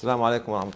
السلام عليكم ورحمة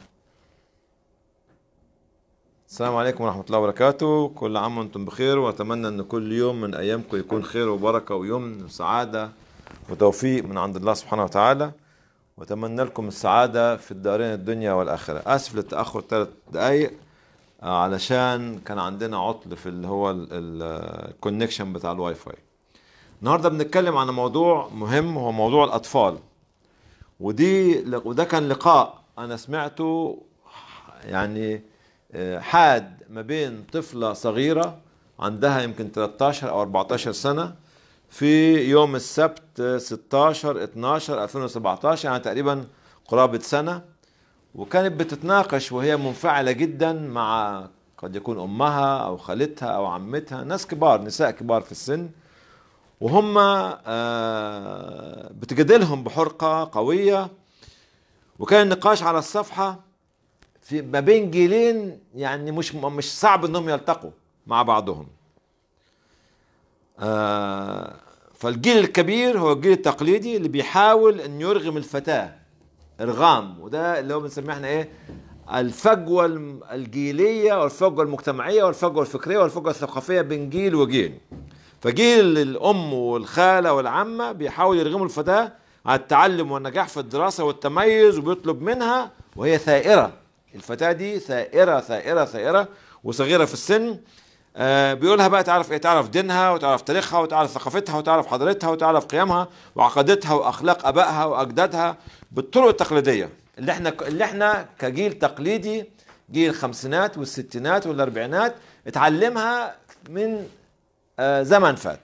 السلام عليكم ورحمة الله وبركاته كل عام وانتم بخير واتمنى ان كل يوم من ايامكم يكون خير وبركة ويمن وسعادة وتوفيق من عند الله سبحانه وتعالى واتمنى لكم السعادة في الدارين الدنيا والاخرة اسف للتأخر ثلاث دقايق آه، علشان كان عندنا عطل في اللي هو الكونكشن بتاع الواي فاي النهارده بنتكلم عن موضوع مهم هو موضوع الاطفال ودي وده كان لقاء انا سمعته يعني آه، حاد ما بين طفلة صغيرة عندها يمكن 13 او 14 سنة في يوم السبت آه، 16 12 2017 يعني تقريبا قرابة سنة وكانت بتتناقش وهي منفعلة جدا مع قد يكون امها او خالتها او عمتها ناس كبار نساء كبار في السن وهم آه، بتجادلهم بحرقة قوية وكان النقاش على الصفحة في ما بين جيلين يعني مش مش صعب انهم يلتقوا مع بعضهم آه، فالجيل الكبير هو الجيل التقليدي اللي بيحاول ان يرغم الفتاة ارغام وده اللي هو بنسميه احنا ايه الفجوة الم- الجيلية والفجوة المجتمعية والفجوة الفكرية والفجوة الثقافية بين جيل وجيل فجيل الام والخاله والعمه بيحاول يرغموا الفتاه على التعلم والنجاح في الدراسه والتميز وبيطلب منها وهي ثائره الفتاه دي ثائره ثائره ثائره وصغيره في السن آه بيقولها بقى تعرف ايه تعرف دينها وتعرف تاريخها وتعرف ثقافتها وتعرف حضارتها وتعرف قيمها وعقيدتها واخلاق ابائها واجدادها بالطرق التقليديه اللي احنا اللي احنا كجيل تقليدي جيل الخمسينات والستينات والاربعينات اتعلمها من آه، زمن فات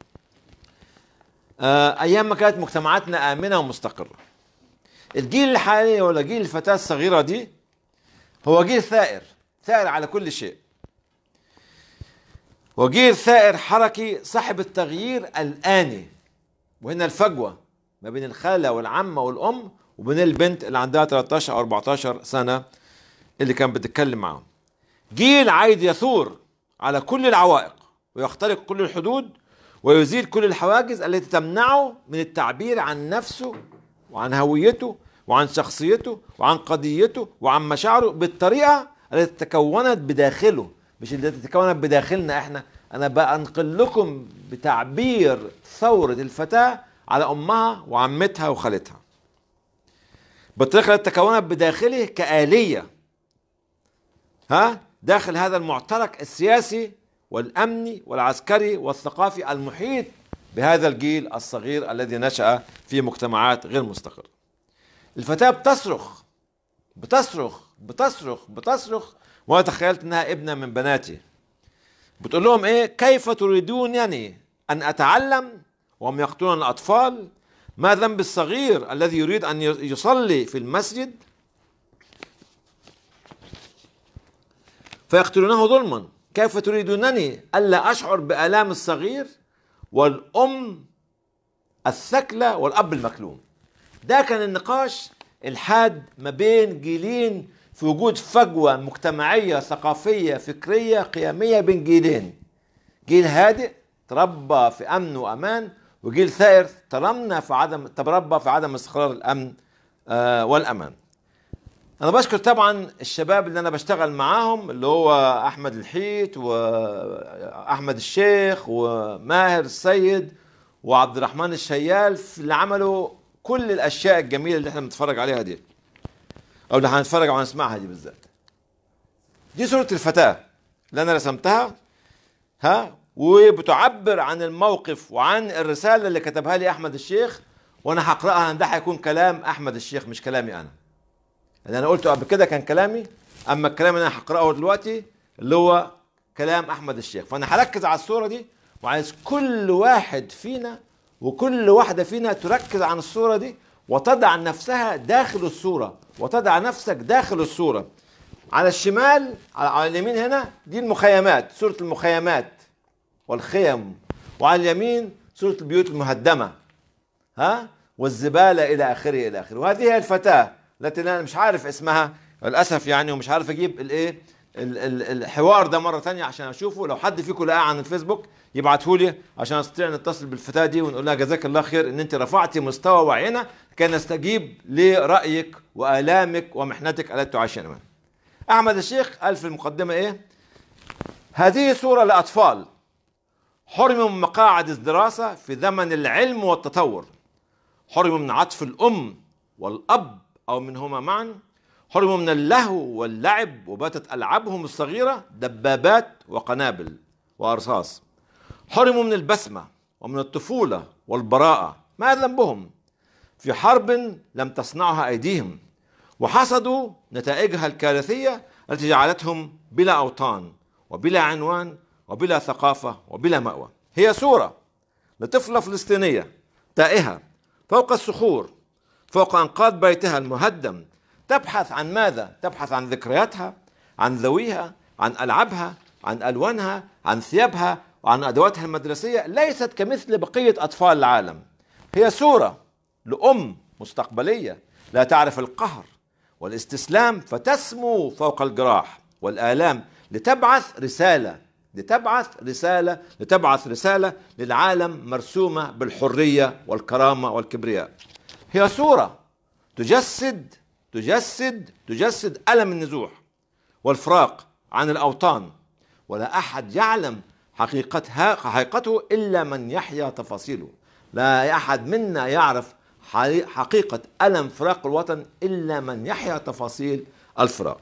آه، ايام ما كانت مجتمعاتنا امنه ومستقره الجيل الحالي ولا جيل الفتاه الصغيره دي هو جيل ثائر ثائر على كل شيء وجيل ثائر حركي صاحب التغيير الآني وهنا الفجوة ما بين الخالة والعمة والأم وبين البنت اللي عندها 13 أو 14 سنة اللي كانت بتتكلم معاهم جيل عايز يثور على كل العوائق ويخترق كل الحدود ويزيل كل الحواجز التي تمنعه من التعبير عن نفسه وعن هويته وعن شخصيته وعن قضيته وعن مشاعره بالطريقة التي تكونت بداخله مش التي تكونت بداخلنا احنا انا بنقل لكم بتعبير ثورة الفتاة على امها وعمتها وخالتها بالطريقة التي تكونت بداخله كآلية ها داخل هذا المعترك السياسي والامني والعسكري والثقافي المحيط بهذا الجيل الصغير الذي نشأ في مجتمعات غير مستقرة. الفتاة بتصرخ بتصرخ بتصرخ بتصرخ وانا تخيلت انها ابنة من بناتي. بتقول لهم ايه؟ كيف تريدونني ان اتعلم وهم يقتلون الاطفال؟ ما ذنب الصغير الذي يريد ان يصلي في المسجد فيقتلونه ظلما كيف تريدونني الا اشعر بالام الصغير والام الثكلى والاب المكلوم ده كان النقاش الحاد ما بين جيلين في وجود فجوه مجتمعيه ثقافيه فكريه قيميه بين جيلين جيل هادئ تربى في امن وامان وجيل ثائر ترمنا في عدم تربى في عدم استقرار الامن آه والامان انا بشكر طبعا الشباب اللي انا بشتغل معاهم اللي هو احمد الحيت واحمد الشيخ وماهر السيد وعبد الرحمن الشيال اللي عملوا كل الاشياء الجميله اللي احنا بنتفرج عليها دي او اللي هنتفرج او هنسمعها دي بالذات دي صوره الفتاه اللي انا رسمتها ها وبتعبر عن الموقف وعن الرساله اللي كتبها لي احمد الشيخ وانا هقراها ده هيكون كلام احمد الشيخ مش كلامي انا اللي انا قلته قبل كده كان كلامي اما الكلام اللي انا هقراه دلوقتي اللي هو كلام احمد الشيخ فانا هركز على الصوره دي وعايز كل واحد فينا وكل واحده فينا تركز عن الصوره دي وتضع نفسها داخل الصوره وتضع نفسك داخل الصوره على الشمال على اليمين هنا دي المخيمات صوره المخيمات والخيم وعلى اليمين صوره البيوت المهدمه ها والزباله الى اخره الى اخره وهذه هي الفتاه التي انا مش عارف اسمها للاسف يعني ومش عارف اجيب الايه ال- ال- الحوار ده مره تانية عشان اشوفه لو حد فيكم لقاه عن الفيسبوك يبعته لي عشان استطيع نتصل بالفتاه دي ونقول لها جزاك الله خير ان انت رفعتي مستوى وعينا كي نستجيب لرايك والامك ومحنتك التي تعيشين منها. احمد الشيخ قال في المقدمه ايه؟ هذه صوره لاطفال حرموا من مقاعد الدراسه في زمن العلم والتطور. حرموا من عطف الام والاب او منهما معا حرموا من اللهو واللعب وباتت العابهم الصغيره دبابات وقنابل وارصاص حرموا من البسمه ومن الطفوله والبراءه ما ذنبهم في حرب لم تصنعها ايديهم وحصدوا نتائجها الكارثيه التي جعلتهم بلا اوطان وبلا عنوان وبلا ثقافه وبلا ماوى هي صوره لطفله فلسطينيه تائهه فوق الصخور فوق انقاض بيتها المهدم تبحث عن ماذا؟ تبحث عن ذكرياتها عن ذويها عن العابها عن الوانها عن ثيابها وعن ادواتها المدرسيه ليست كمثل بقيه اطفال العالم هي صوره لام مستقبليه لا تعرف القهر والاستسلام فتسمو فوق الجراح والالام لتبعث رساله لتبعث رساله لتبعث رساله للعالم مرسومه بالحريه والكرامه والكبرياء هي صوره تجسد تجسد تجسد الم النزوح والفراق عن الاوطان ولا احد يعلم حقيقتها حقيقته الا من يحيا تفاصيله لا احد منا يعرف حقيقه الم فراق الوطن الا من يحيا تفاصيل الفراق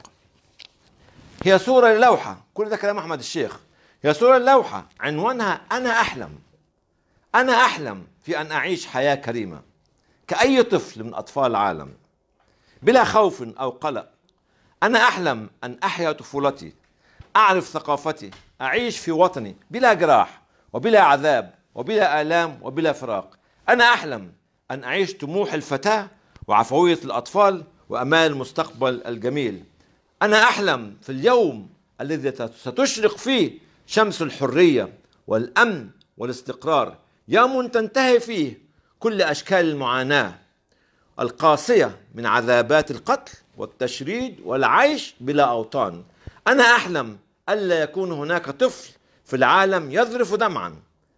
هي صوره للوحه كل ده كلام احمد الشيخ هي صوره للوحه عنوانها انا احلم انا احلم في ان اعيش حياه كريمه كاي طفل من اطفال العالم بلا خوف او قلق انا احلم ان احيا طفولتي اعرف ثقافتي اعيش في وطني بلا جراح وبلا عذاب وبلا الام وبلا فراق انا احلم ان اعيش طموح الفتاه وعفويه الاطفال وامال المستقبل الجميل انا احلم في اليوم الذي ستشرق فيه شمس الحريه والامن والاستقرار يوم تنتهي فيه كل اشكال المعاناه القاسيه من عذابات القتل والتشريد والعيش بلا اوطان انا احلم الا يكون هناك طفل في العالم يذرف دمعا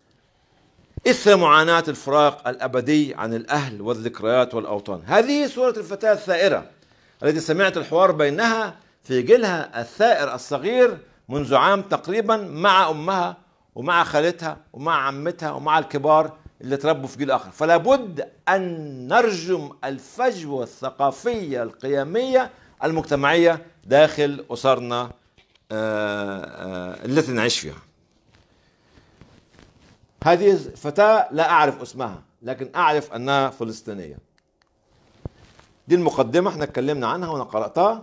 اثر معاناه الفراق الابدي عن الاهل والذكريات والاوطان هذه صوره الفتاه الثائره التي سمعت الحوار بينها في جيلها الثائر الصغير منذ عام تقريبا مع امها ومع خالتها ومع عمتها ومع الكبار اللي تربوا في جيل اخر فلا بد ان نرجم الفجوه الثقافيه القيميه المجتمعيه داخل اسرنا التي نعيش فيها هذه فتاة لا أعرف اسمها لكن أعرف أنها فلسطينية دي المقدمة احنا اتكلمنا عنها وأنا قرأتها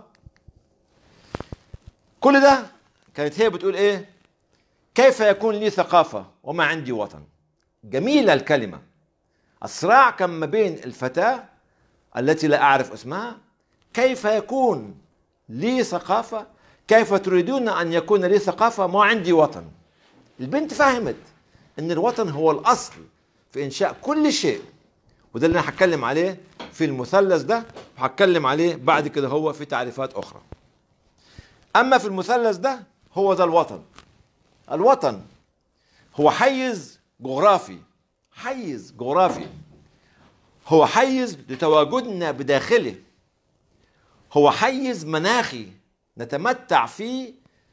كل ده كانت هي بتقول إيه كيف يكون لي ثقافة وما عندي وطن جميلة الكلمة الصراع كان ما بين الفتاة التي لا أعرف اسمها كيف يكون لي ثقافة كيف تريدون أن يكون لي ثقافة ما عندي وطن البنت فهمت أن الوطن هو الأصل في إنشاء كل شيء وده اللي أنا هتكلم عليه في المثلث ده وهتكلم عليه بعد كده هو في تعريفات أخرى أما في المثلث ده هو ده الوطن الوطن هو حيز جغرافي حيز جغرافي هو حيز لتواجدنا بداخله هو حيز مناخي نتمتع فيه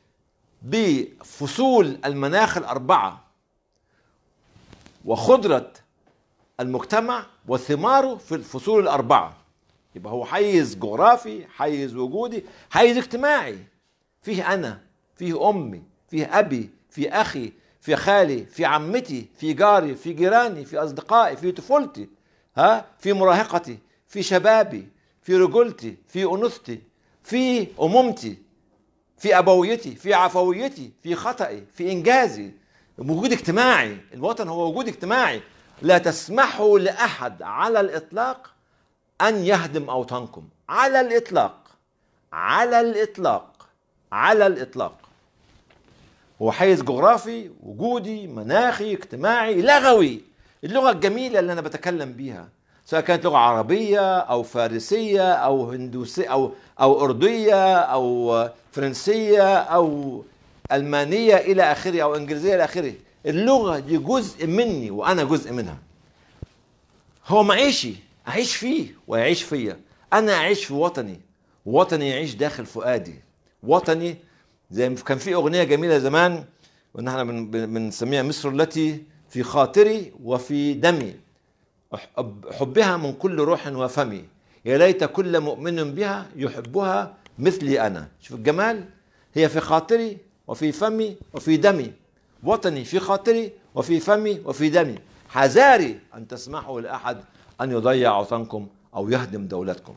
بفصول المناخ الأربعة وخضرة المجتمع وثماره في الفصول الأربعة يبقى هو حيز جغرافي حيز وجودي حيز اجتماعي فيه أنا فيه أمي فيه أبي فيه أخي في خالي في عمتي في جاري في جيراني في أصدقائي في طفولتي ها في مراهقتي في شبابي في رجولتي في أنوثتي في أمومتي في أبويتي في عفويتي في خطئي في إنجازي وجود اجتماعي الوطن هو وجود اجتماعي لا تسمحوا لأحد على الإطلاق أن يهدم أوطانكم على الإطلاق على الإطلاق على الإطلاق هو حيز جغرافي وجودي مناخي اجتماعي لغوي اللغة الجميلة اللي أنا بتكلم بيها سواء كانت لغه عربيه او فارسيه او هندوسيه او او ارديه او فرنسيه او المانيه الى اخره او انجليزيه الى اخره اللغه دي جزء مني وانا جزء منها هو معيشي اعيش فيه ويعيش فيا انا اعيش في وطني وطني يعيش داخل فؤادي وطني زي ما كان في اغنيه جميله زمان وان احنا بن- بن- بنسميها مصر التي في خاطري وفي دمي أحب- حبها من كل روح وفمي يا ليت كل مؤمن بها يحبها مثلي انا شوف الجمال هي في خاطري وفي فمي وفي دمي وطني في خاطري وفي فمي وفي دمي حذاري ان تسمحوا لاحد ان يضيع وطنكم او يهدم دولتكم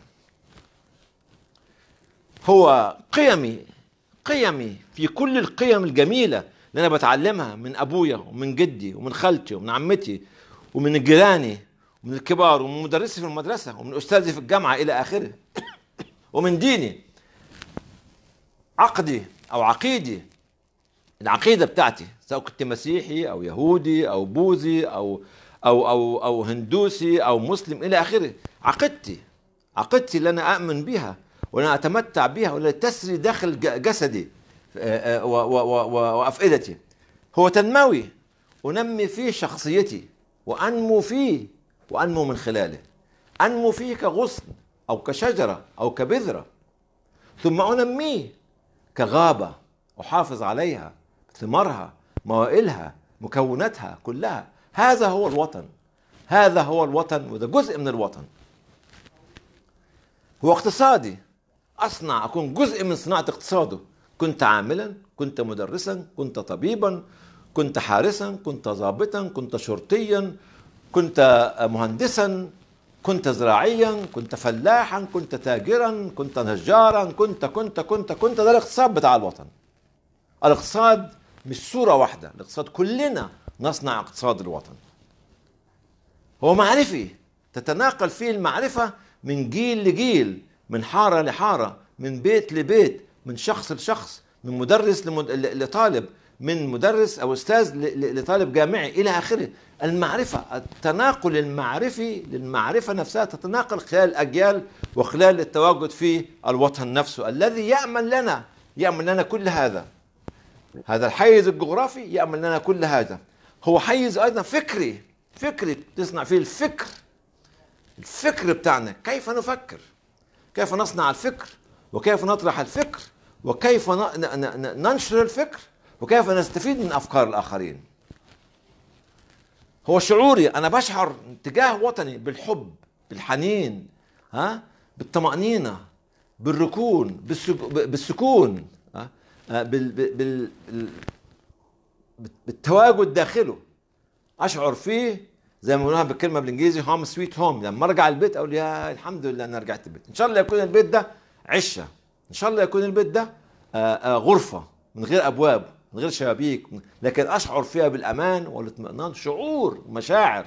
هو قيمي قيمي في كل القيم الجميلة اللي أنا بتعلمها من أبويا ومن جدي ومن خالتي ومن عمتي ومن جيراني ومن الكبار ومن مدرسي في المدرسة ومن أستاذي في الجامعة إلى آخره ومن ديني عقدي أو عقيدي العقيدة بتاعتي سواء كنت مسيحي أو يهودي أو بوذي أو أو أو أو هندوسي أو مسلم إلى آخره عقيدتي عقيدتي اللي أنا أؤمن بها وأنا أتمتع بها ولا تسري داخل ج- جسدي آه، آه، و- و- و- وأفئدتي هو تنموي أنمي فيه شخصيتي وأنمو فيه وأنمو من خلاله أنمو فيه كغصن أو كشجرة أو كبذرة ثم أنميه كغابة أحافظ عليها ثمارها موائلها مكوناتها كلها هذا هو الوطن هذا هو الوطن وده جزء من الوطن هو اقتصادي أصنع أكون جزء من صناعة اقتصاده كنت عاملا كنت مدرسا كنت طبيبا كنت حارسا كنت ضابطا كنت شرطيا كنت مهندسا كنت زراعيا كنت فلاحا كنت تاجرا كنت نجارا كنت كنت كنت كنت ده الاقتصاد بتاع الوطن الاقتصاد مش صورة واحدة الاقتصاد كلنا نصنع اقتصاد الوطن هو معرفي تتناقل فيه المعرفة من جيل لجيل من حارة لحارة من بيت لبيت من شخص لشخص من مدرس لمد... ل- لطالب من مدرس أو أستاذ ل... ل- لطالب جامعي إلى آخره المعرفة التناقل المعرفي للمعرفة نفسها تتناقل خلال الأجيال وخلال التواجد في الوطن نفسه الذي يأمن لنا يأمن لنا كل هذا هذا الحيز الجغرافي يأمن لنا كل هذا هو حيز أيضا فكري فكري تصنع فيه الفكر الفكر بتاعنا كيف نفكر كيف نصنع الفكر وكيف نطرح الفكر وكيف ن- ن- ن- ننشر الفكر وكيف نستفيد من أفكار الآخرين هو شعوري أنا بشعر تجاه وطني بالحب بالحنين ها بالطمأنينة بالركون بالسك- بالسكون ها آه، بال بال بال- بالتواجد داخله اشعر فيه زي ما بنقولها بالكلمه بالانجليزي هوم سويت هوم لما ارجع البيت اقول يا الحمد لله انا رجعت البيت ان شاء الله يكون البيت ده عشه ان شاء الله يكون البيت ده آه، آه، غرفه من غير ابواب من غير شبابيك لكن اشعر فيها بالامان والاطمئنان شعور مشاعر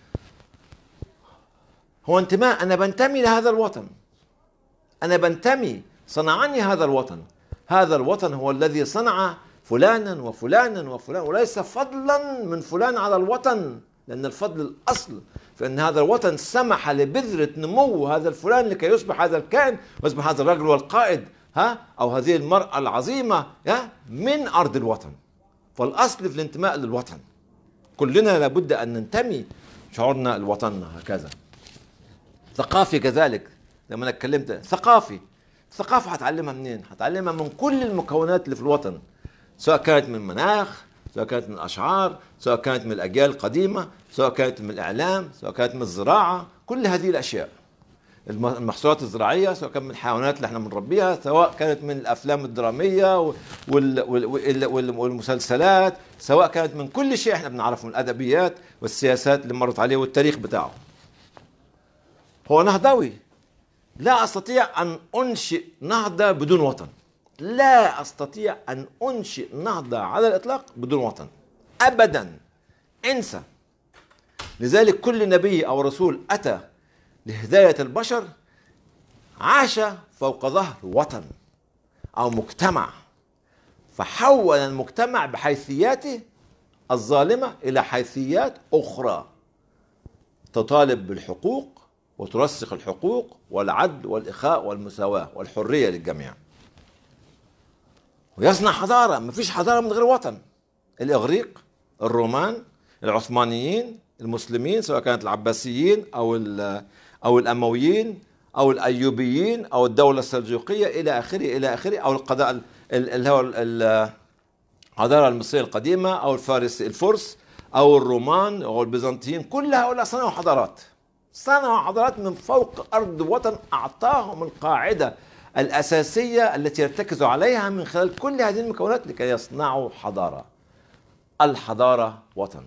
هو انتماء انا بنتمي لهذا الوطن انا بنتمي صنعني هذا الوطن هذا الوطن هو الذي صنع فلانا وفلانا وفلان وليس فضلا من فلان على الوطن لان الفضل الاصل فان هذا الوطن سمح لبذره نمو هذا الفلان لكي يصبح هذا الكائن ويصبح هذا الرجل والقائد ها او هذه المراه العظيمه ها من ارض الوطن فالاصل في الانتماء للوطن كلنا لابد ان ننتمي شعورنا لوطننا هكذا ثقافي كذلك لما انا اتكلمت ثقافي الثقافه هتعلمها منين؟ هتعلمها من كل المكونات اللي في الوطن سواء كانت من مناخ سواء كانت من اشعار سواء كانت من الاجيال القديمه سواء كانت من الاعلام سواء كانت من الزراعه كل هذه الاشياء الم- المحصولات الزراعيه سواء كان من الحيوانات اللي احنا بنربيها سواء كانت من الافلام الدراميه وال وال وال وال والمسلسلات سواء كانت من كل شيء احنا بنعرفه من الادبيات والسياسات اللي مرت عليه والتاريخ بتاعه هو نهضوي لا استطيع ان انشئ نهضه بدون وطن لا استطيع ان انشئ نهضه على الاطلاق بدون وطن ابدا انسى لذلك كل نبي او رسول اتى لهدايه البشر عاش فوق ظهر وطن او مجتمع فحول المجتمع بحيثياته الظالمه الى حيثيات اخرى تطالب بالحقوق وترسخ الحقوق والعدل والإخاء والمساواة والحرية للجميع ويصنع حضارة ما فيش حضارة من غير وطن الإغريق الرومان العثمانيين المسلمين سواء كانت العباسيين أو أو الأمويين أو الأيوبيين أو الدولة السلجوقية إلى آخره إلى آخره أو القضاء اللي هو الحضارة المصرية القديمة أو الفارس الفرس أو الرومان أو البيزنطيين كل هؤلاء صنعوا حضارات صنعوا حضارات من فوق أرض وطن أعطاهم القاعدة الأساسية التي يرتكزوا عليها من خلال كل هذه المكونات لكي يصنعوا حضارة الحضارة وطن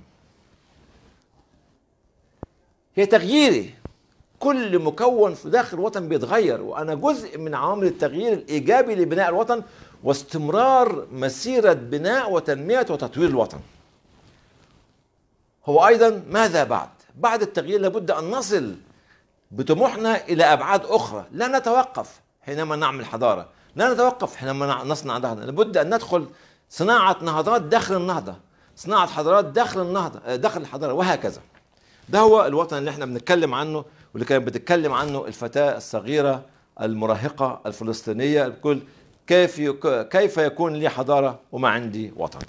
هي تغييري كل مكون في داخل الوطن بيتغير وانا جزء من عوامل التغيير الايجابي لبناء الوطن واستمرار مسيره بناء وتنميه وتطوير الوطن. هو ايضا ماذا بعد؟ بعد التغيير لابد ان نصل بطموحنا الى ابعاد اخرى، لا نتوقف حينما نعمل حضاره، لا نتوقف حينما نصنع نهضه، لابد ان ندخل صناعه نهضات داخل النهضه، صناعه حضارات داخل النهضه داخل الحضاره وهكذا. ده هو الوطن اللي احنا بنتكلم عنه واللي كانت بتتكلم عنه الفتاة الصغيرة المراهقة الفلسطينية الكل كيف كيف يكون لي حضارة وما عندي وطن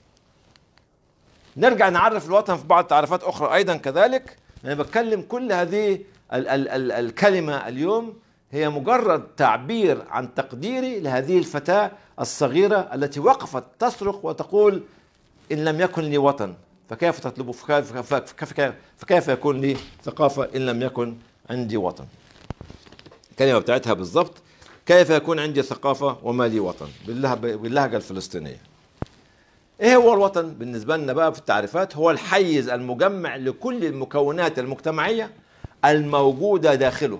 نرجع نعرف الوطن في بعض تعريفات أخرى أيضا كذلك أنا بتكلم كل هذه ال ال ال الكلمة اليوم هي مجرد تعبير عن تقديري لهذه الفتاة الصغيرة التي وقفت تصرخ وتقول إن لم يكن لي وطن فكيف تطلب فكيف, فكيف يكون لي ثقافة إن لم يكن عندي وطن الكلمة بتاعتها بالضبط كيف يكون عندي ثقافة وما لي وطن باللهجة الفلسطينية ايه هو الوطن بالنسبة لنا بقى في التعريفات هو الحيز المجمع لكل المكونات المجتمعية الموجودة داخله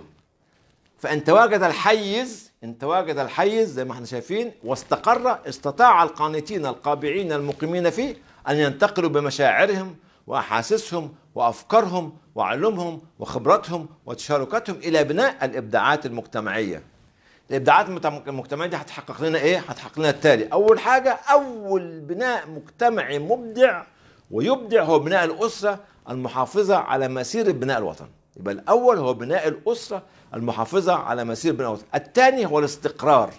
فان تواجد الحيز ان تواجد الحيز زي ما احنا شايفين واستقر استطاع القانتين القابعين المقيمين فيه أن ينتقلوا بمشاعرهم وأحاسيسهم وأفكارهم وعلومهم وخبراتهم وتشاركاتهم إلى بناء الإبداعات المجتمعية الإبداعات المجتمعية دي هتحقق لنا إيه؟ هتحقق لنا التالي أول حاجة أول بناء مجتمعي مبدع ويبدع هو بناء الأسرة المحافظة على مسيرة بناء الوطن يبقى الأول هو بناء الأسرة المحافظة على مسير بناء الوطن الثاني هو الاستقرار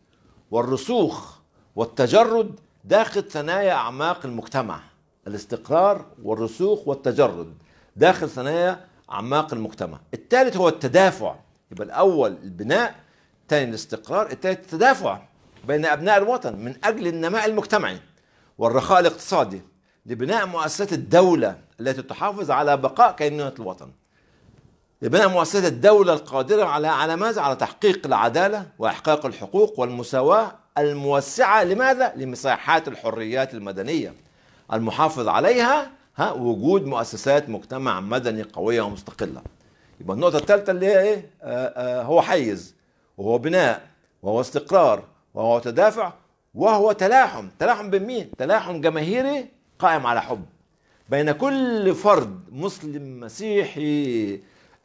والرسوخ والتجرد داخل ثنايا أعماق المجتمع الاستقرار والرسوخ والتجرد داخل ثنايا أعماق المجتمع الثالث هو التدافع يبقى الأول البناء الثاني الاستقرار الثالث التدافع بين أبناء الوطن من أجل النماء المجتمعي والرخاء الاقتصادي لبناء مؤسسات الدولة التي تحافظ على بقاء كينونة الوطن لبناء مؤسسات الدولة القادرة على على ماذا؟ على تحقيق العدالة وإحقاق الحقوق والمساواة الموسعة لماذا؟ لمساحات الحريات المدنية المحافظ عليها ها وجود مؤسسات مجتمع مدني قوية ومستقلة يبقى النقطة الثالثة اللي هي ايه؟ آآ آآ هو حيز وهو بناء وهو استقرار وهو تدافع وهو تلاحم تلاحم بين مين؟ تلاحم جماهيري قائم على حب بين كل فرد مسلم مسيحي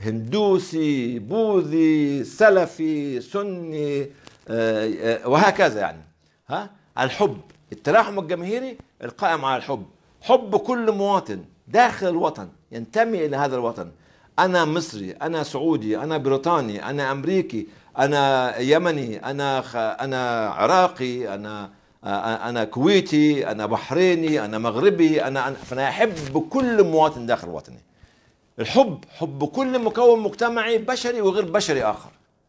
هندوسي بوذي سلفي سني آه، آه، وهكذا يعني ها الحب التلاحم الجماهيري القائم على الحب حب كل مواطن داخل الوطن ينتمي الى هذا الوطن انا مصري انا سعودي انا بريطاني انا امريكي انا يمني انا خ... انا عراقي انا آه، انا كويتي انا بحريني انا مغربي انا فانا احب كل مواطن داخل وطني الحب حب كل مكون مجتمعي بشري وغير بشري اخر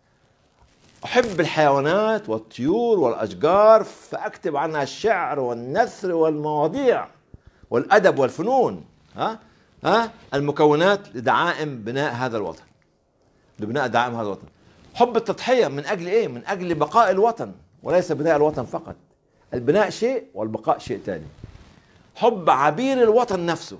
أحب الحيوانات والطيور والأشجار فأكتب عنها الشعر والنثر والمواضيع والأدب والفنون ها ها المكونات لدعائم بناء هذا الوطن لبناء دعائم هذا الوطن حب التضحية من أجل إيه؟ من أجل بقاء الوطن وليس بناء الوطن فقط البناء شيء والبقاء شيء ثاني حب عبير الوطن نفسه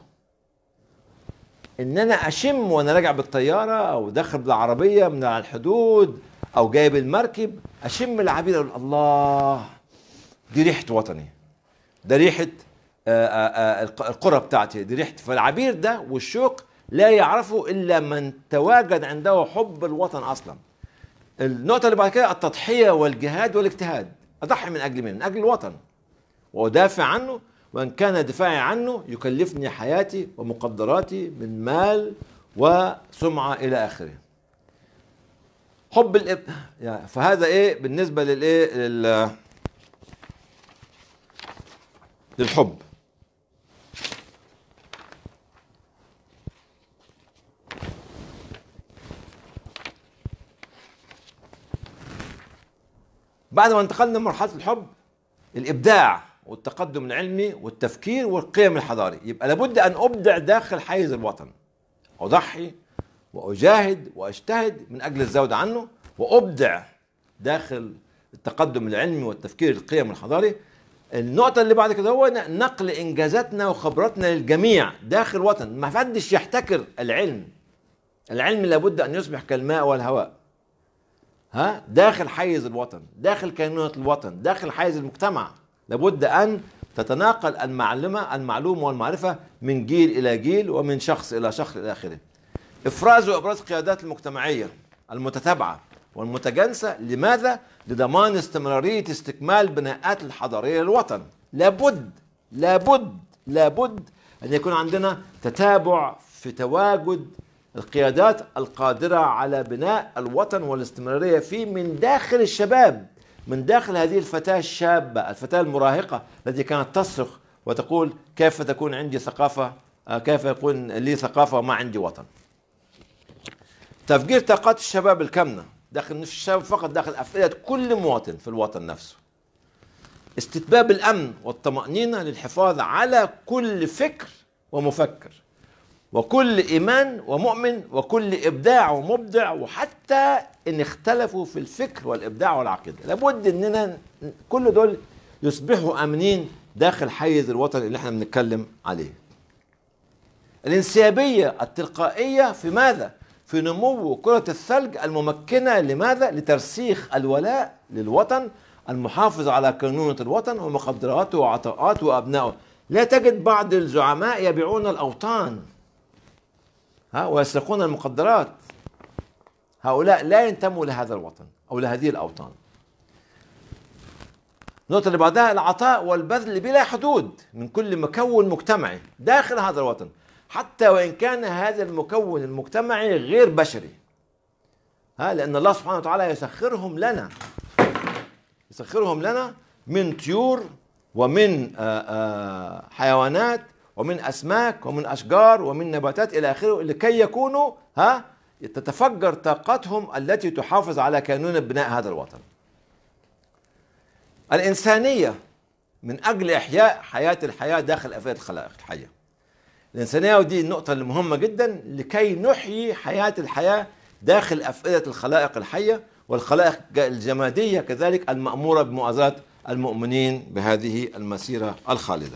ان انا اشم وانا راجع بالطياره او داخل بالعربيه من على الحدود او جايب المركب اشم العبير اقول الله دي ريحه وطني ده ريحه آه، آه، آه، القرى بتاعتي دي ريحه فالعبير ده والشوق لا يعرفه الا من تواجد عنده حب الوطن اصلا النقطه اللي بعد كده التضحيه والجهاد والاجتهاد اضحي من اجل مين من اجل الوطن وادافع عنه وان كان دفاعي عنه يكلفني حياتي ومقدراتي من مال وسمعه الى اخره حب الاب يعني فهذا ايه بالنسبه للايه لل للحب بعد ما انتقلنا من مرحله الحب الابداع والتقدم العلمي والتفكير والقيم الحضاري يبقى لابد ان ابدع داخل حيز الوطن اضحي واجاهد واجتهد من اجل الزود عنه وابدع داخل التقدم العلمي والتفكير القيم الحضاري النقطة اللي بعد كده هو نقل إنجازاتنا وخبراتنا للجميع داخل الوطن ما حدش يحتكر العلم العلم لابد أن يصبح كالماء والهواء ها داخل حيز الوطن داخل كينونة الوطن داخل حيز المجتمع لابد أن تتناقل المعلومة المعلومة والمعرفة من جيل إلى جيل ومن شخص إلى شخص إلى آخره إفراز وإبراز القيادات المجتمعية المتتابعة والمتجانسة لماذا؟ لضمان استمرارية استكمال بناءات الحضارية للوطن لابد لابد لابد أن يكون عندنا تتابع في تواجد القيادات القادرة على بناء الوطن والاستمرارية فيه من داخل الشباب من داخل هذه الفتاة الشابة الفتاة المراهقة التي كانت تصرخ وتقول كيف تكون عندي ثقافة كيف يكون لي ثقافة وما عندي وطن تفجير طاقات الشباب الكامنة داخل مش الشباب فقط داخل أفئدة كل مواطن في الوطن نفسه استتباب الأمن والطمأنينة للحفاظ على كل فكر ومفكر وكل إيمان ومؤمن وكل إبداع ومبدع وحتى إن اختلفوا في الفكر والإبداع والعقيدة لابد إننا كل دول يصبحوا آمنين داخل حيز الوطن اللي احنا بنتكلم عليه الانسيابية التلقائية في ماذا؟ في نمو كرة الثلج الممكنة لماذا؟ لترسيخ الولاء للوطن المحافظ على كنونة الوطن ومقدراته وعطاءاته وأبنائه لا تجد بعض الزعماء يبيعون الأوطان ها ويسرقون المقدرات هؤلاء لا ينتموا لهذا الوطن أو لهذه الأوطان النقطة اللي بعدها العطاء والبذل بلا حدود من كل مكون مجتمعي داخل هذا الوطن حتى وإن كان هذا المكون المجتمعي غير بشري ها لأن الله سبحانه وتعالى يسخرهم لنا يسخرهم لنا من طيور ومن آآ آآ حيوانات ومن أسماك ومن أشجار ومن نباتات إلى آخره لكي يكونوا ها تتفجر طاقتهم التي تحافظ على كينونة بناء هذا الوطن الإنسانية من أجل إحياء حياة الحياة داخل أفئدة الخلائق الحية الإنسانية ودي النقطة المهمة جدا لكي نحيي حياة الحياة داخل أفئدة الخلائق الحية والخلائق الجمادية كذلك المأمورة بمؤازاة المؤمنين بهذه المسيرة الخالدة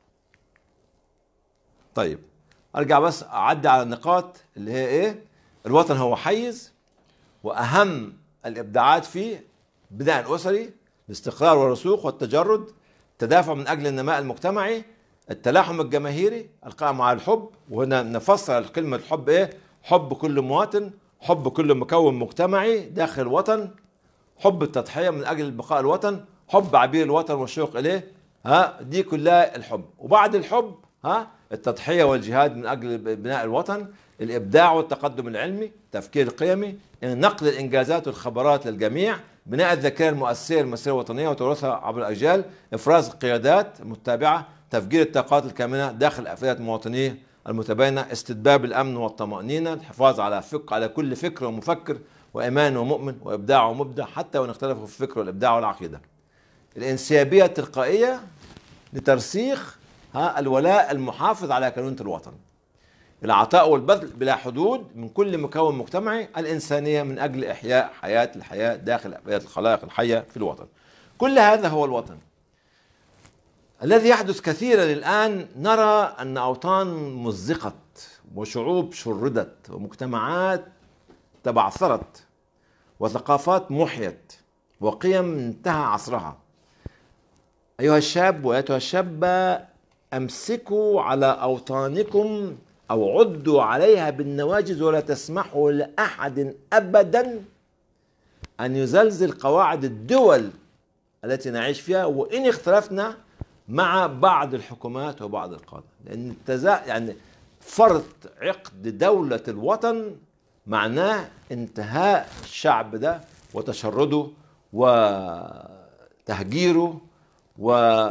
طيب ارجع بس اعدي على النقاط اللي هي ايه الوطن هو حيز واهم الابداعات فيه بناء الاسري الاستقرار والرسوخ والتجرد التدافع من اجل النماء المجتمعي التلاحم الجماهيري القائم على الحب وهنا نفسر كلمه الحب ايه حب كل مواطن حب كل مكون مجتمعي داخل الوطن حب التضحيه من اجل بقاء الوطن حب عبير الوطن والشوق اليه ها دي كلها الحب وبعد الحب ها التضحية والجهاد من أجل بناء الوطن الإبداع والتقدم العلمي التفكير القيمي نقل الإنجازات والخبرات للجميع بناء الذاكرة المؤسسية للمسيرة الوطنية وتراثها عبر الأجيال إفراز القيادات المتابعة تفجير الطاقات الكامنة داخل أفئدة المواطنين المتباينة استتباب الأمن والطمأنينة الحفاظ على فك على كل فكر ومفكر وإيمان ومؤمن وإبداع ومبدع حتى وإن اختلفوا في الفكر والإبداع والعقيدة الانسيابية التلقائية لترسيخ ها الولاء المحافظ على كينونة الوطن العطاء والبذل بلا حدود من كل مكون مجتمعي الإنسانية من أجل إحياء حياة الحياة داخل أبيات الخلائق الحية في الوطن كل هذا هو الوطن الذي يحدث كثيرا الآن نرى أن أوطان مزقت وشعوب شردت ومجتمعات تبعثرت وثقافات محيت وقيم انتهى عصرها أيها الشاب وأيتها الشابة امسكوا على اوطانكم او عدوا عليها بالنواجذ ولا تسمحوا لاحد ابدا ان يزلزل قواعد الدول التي نعيش فيها وان اختلفنا مع بعض الحكومات وبعض القاده لان التزا يعني فرض عقد دوله الوطن معناه انتهاء الشعب ده وتشرده وتهجيره و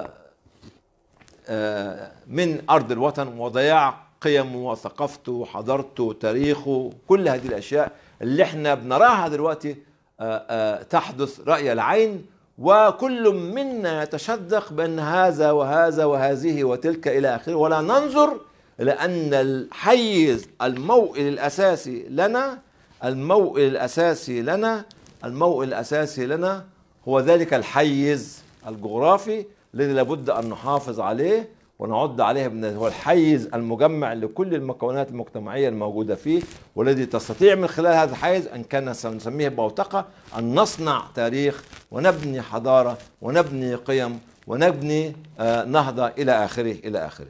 آه، من ارض الوطن وضياع قيمه وثقافته وحضارته وتاريخه كل هذه الاشياء اللي احنا بنراها دلوقتي آه، آه، تحدث راي العين وكل منا يتشدق بان هذا وهذا وهذه وتلك الى اخره ولا ننظر الى ان الحيز الموئل الاساسي لنا الموئل الاساسي لنا الموئل الاساسي لنا هو ذلك الحيز الجغرافي الذي لابد ان نحافظ عليه ونعد عليه من هو الحيز المجمع لكل المكونات المجتمعيه الموجوده فيه والذي تستطيع من خلال هذا الحيز ان كان سنسميه بوتقه ان نصنع تاريخ ونبني حضاره ونبني قيم ونبني آه، نهضه الى اخره الى اخره.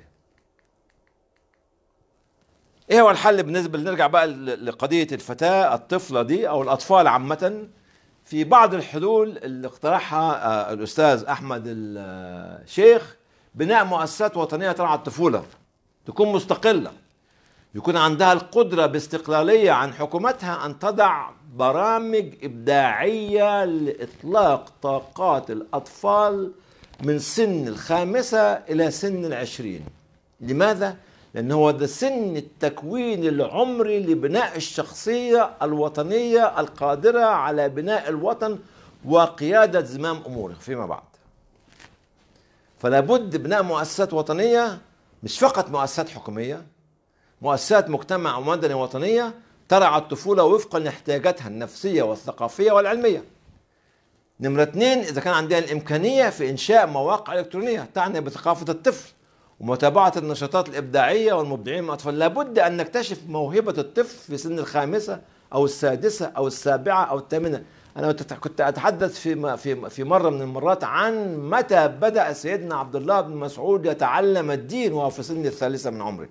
ايه هو الحل بالنسبه نرجع بقى لقضيه الفتاه الطفله دي او الاطفال عامه في بعض الحلول اللي اقترحها آه، الاستاذ احمد الشيخ بناء مؤسسات وطنيه ترعى الطفوله تكون مستقله يكون عندها القدره باستقلاليه عن حكومتها ان تضع برامج ابداعيه لاطلاق طاقات الاطفال من سن الخامسه الى سن العشرين لماذا؟ لأن هو ده سن التكوين العمري لبناء الشخصية الوطنية القادرة على بناء الوطن وقيادة زمام أموره فيما بعد فلا بد بناء مؤسسات وطنية مش فقط مؤسسات حكومية مؤسسات مجتمع ومدني وطنية ترعى الطفولة وفقا لاحتياجاتها النفسية والثقافية والعلمية نمرة اثنين إذا كان عندها الإمكانية في إنشاء مواقع إلكترونية تعني بثقافة الطفل ومتابعة النشاطات الإبداعية والمبدعين من الأطفال لابد أن نكتشف موهبة الطفل في سن الخامسة أو السادسة أو السابعة أو الثامنة أنا كنت أتحدث في في في مرة من المرات عن متى بدأ سيدنا عبد الله بن مسعود يتعلم الدين وهو في سن الثالثة من عمره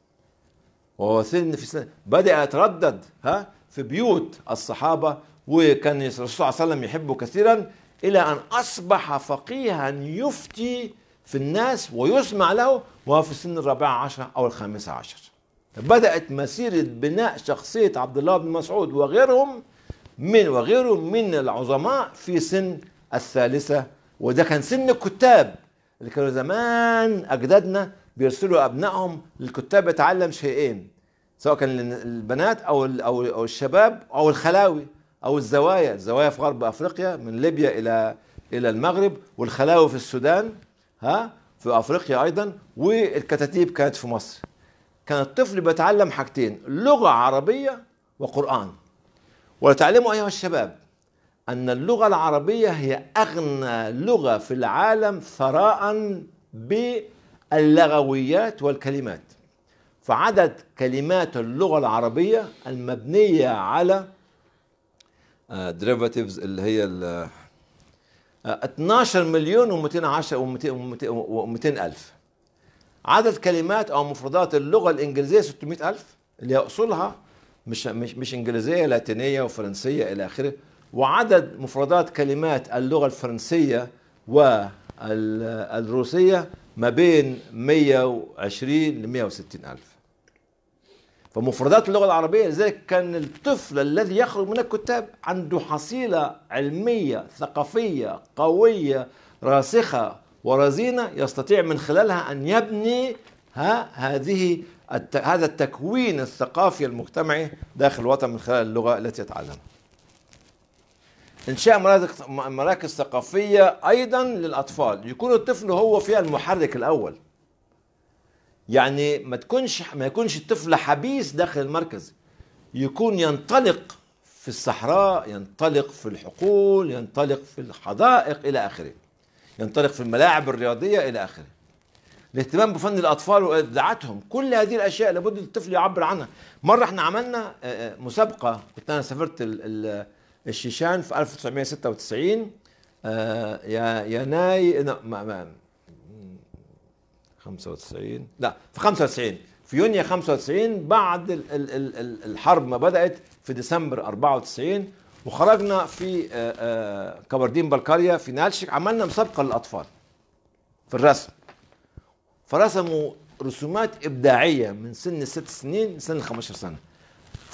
وهو سن في سن بدأ يتردد ها في بيوت الصحابة وكان الرسول صلى الله عليه وسلم يحبه كثيرا إلى أن أصبح فقيها يفتي في الناس ويسمع له وهو في سن الرابعة عشر أو الخامسة عشر بدأت مسيرة بناء شخصية عبد الله بن مسعود وغيرهم من وغيره من العظماء في سن الثالثة وده كان سن الكتاب اللي كانوا زمان أجدادنا بيرسلوا أبنائهم للكتاب يتعلم شيئين سواء كان البنات أو أو الشباب أو الخلاوي أو الزوايا الزوايا في غرب أفريقيا من ليبيا إلى إلى المغرب والخلاوي في السودان ها في افريقيا ايضا والكتاتيب كانت في مصر كان الطفل بيتعلم حاجتين لغه عربيه وقران ولتعلموا ايها الشباب ان اللغه العربيه هي اغنى لغه في العالم ثراء باللغويات والكلمات فعدد كلمات اللغه العربيه المبنيه على ديريفاتيفز اللي هي 12 مليون و210 و200 ألف عدد كلمات أو مفردات اللغة الإنجليزية 600 ألف اللي هي أصولها مش مش مش إنجليزية لاتينية وفرنسية إلى آخره وعدد مفردات كلمات اللغة الفرنسية والروسية ما بين 120 ل 160 ألف فمفردات اللغة العربية لذلك كان الطفل الذي يخرج من الكتاب عنده حصيلة علمية ثقافية قوية راسخة ورزينة يستطيع من خلالها أن يبني ها هذه هذا التكوين الثقافي المجتمعي داخل الوطن من خلال اللغة التي يتعلمها إنشاء مراكز ثقافية أيضا للأطفال يكون الطفل هو فيها المحرك الأول يعني ما تكونش ما يكونش الطفل حبيس داخل المركز يكون ينطلق في الصحراء ينطلق في الحقول ينطلق في الحدائق الى اخره ينطلق في الملاعب الرياضيه الى اخره الاهتمام بفن الاطفال وابداعاتهم كل هذه الاشياء لابد الطفل يعبر عنها مره احنا عملنا آه، آه، مسابقه كنت انا سافرت الشيشان في 1996 آه، يا يناي 95 لا في 95 في يونيو 95 بعد الحرب ما بدأت في ديسمبر 94 وخرجنا في آه، آه، كبردين بلقاريا في نالشيك عملنا مسابقة للأطفال في الرسم فرسموا رسومات إبداعية من سن الست سنين لسن ال 15 سنة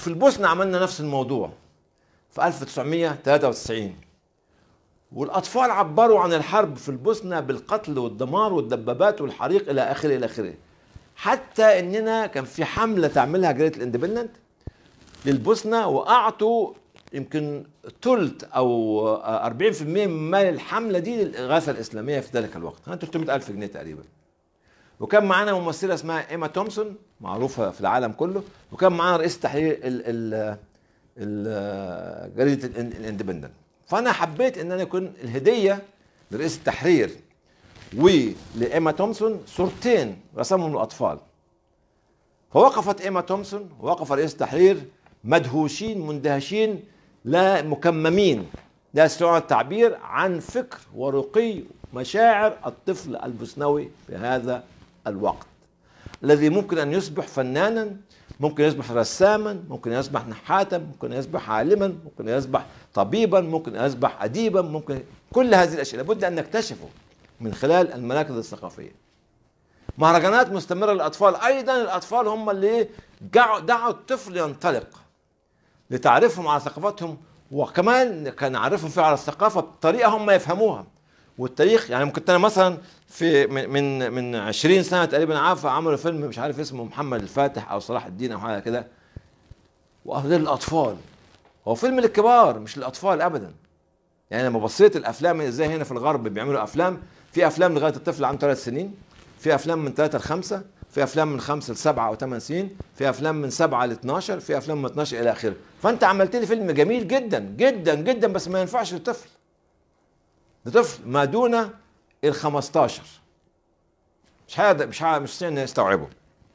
في البوسنة عملنا نفس الموضوع في 1993 والأطفال عبروا عن الحرب في البوسنة بالقتل والدمار والدبابات والحريق إلى آخره إلى آخره حتى إننا كان في حملة تعملها جريدة الاندبندنت للبوسنة وأعطوا يمكن ثلث أو 40% من مال الحملة دي للإغاثة الإسلامية في ذلك الوقت كان 300 ألف جنيه تقريبا وكان معانا ممثلة اسمها إيما تومسون معروفة في العالم كله وكان معانا رئيس تحرير ال ال ال جريدة الاندبندنت فأنا حبيت إن أنا يكون الهدية لرئيس التحرير ولإيما تومسون صورتين رسمهم للأطفال فوقفت إيما تومسون ووقف رئيس التحرير مدهوشين مندهشين لا مكممين لا يستطيعون التعبير عن فكر ورقي مشاعر الطفل البوسنوي في هذا الوقت الذي ممكن ان يصبح فنانا ممكن يصبح رساما ممكن يصبح نحاتا ممكن يصبح عالما ممكن يصبح طبيبا ممكن يصبح اديبا ممكن كل هذه الاشياء لابد ان نكتشفه من خلال المراكز الثقافيه مهرجانات مستمره للاطفال ايضا الاطفال هم اللي دعوا الطفل ينطلق لتعرفهم على ثقافتهم وكمان كان نعرفهم فيها على الثقافه بطريقه هم يفهموها والتاريخ يعني كنت انا مثلا في من من 20 سنه تقريبا عارف عملوا فيلم مش عارف اسمه محمد الفاتح او صلاح الدين او حاجه كده واخذين للاطفال هو فيلم للكبار مش للاطفال ابدا يعني لما بصيت الافلام ازاي هنا في الغرب بيعملوا افلام في افلام لغايه الطفل عنده ثلاث سنين في افلام من ثلاثه لخمسه في افلام من خمسه لسبعه او ثمان سنين في افلام من سبعه ل 12 في افلام من 12 الى اخره فانت عملت لي فيلم جميل جدا جدا جدا بس ما ينفعش للطفل لطفل ما دون ال 15 مش هذا مش مش مش يستوعبه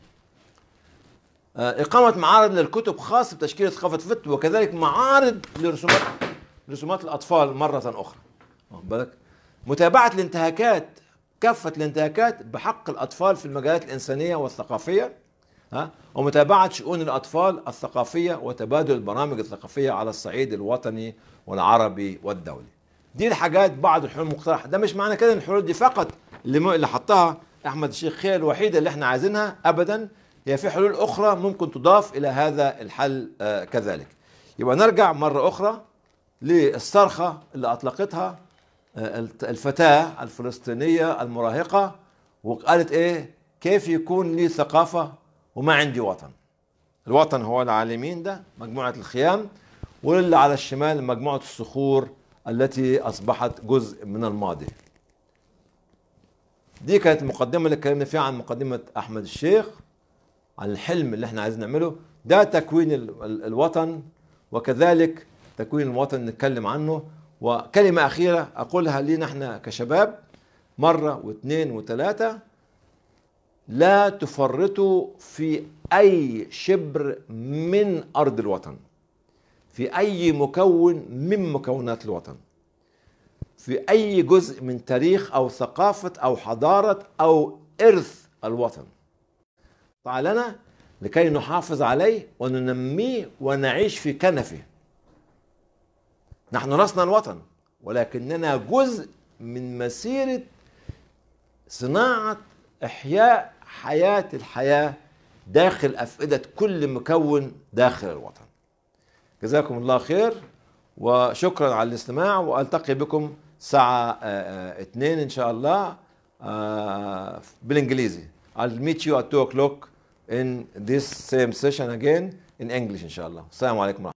إقامة معارض للكتب خاصة بتشكيل ثقافة فت وكذلك معارض لرسومات رسومات الأطفال مرة أخرى بالك متابعة الانتهاكات كافة الانتهاكات بحق الأطفال في المجالات الإنسانية والثقافية ها ومتابعة شؤون الأطفال الثقافية وتبادل البرامج الثقافية على الصعيد الوطني والعربي والدولي دي الحاجات بعض الحلول المقترحة ده مش معنى كده ان الحلول دي فقط اللي, م... اللي حطها أحمد الشيخ خير الوحيدة اللي احنا عايزينها أبدا هي في حلول أخرى ممكن تضاف إلى هذا الحل آه كذلك يبقى نرجع مرة أخرى للصرخة اللي أطلقتها الفتاة الفلسطينية المراهقة وقالت ايه كيف يكون لي ثقافة وما عندي وطن الوطن هو العالمين ده مجموعة الخيام واللي على الشمال مجموعة الصخور التي أصبحت جزء من الماضي دي كانت المقدمة اللي اتكلمنا فيها عن مقدمة أحمد الشيخ عن الحلم اللي احنا عايزين نعمله ده تكوين الوطن وكذلك تكوين الوطن نتكلم عنه وكلمة أخيرة أقولها لنا احنا كشباب مرة واثنين وثلاثة لا تفرطوا في أي شبر من أرض الوطن في أي مكون من مكونات الوطن في أي جزء من تاريخ أو ثقافة أو حضارة أو إرث الوطن لنا لكي نحافظ عليه وننميه ونعيش في كنفه نحن لسنا الوطن ولكننا جزء من مسيرة صناعة إحياء حياة الحياة داخل أفئدة كل مكون داخل الوطن جزاكم الله خير وشكرا على الاستماع والتقي بكم الساعة اثنين إن شاء الله بالإنجليزي I'll meet you at 2 o'clock in this same session again in English إن شاء الله السلام عليكم ورحمة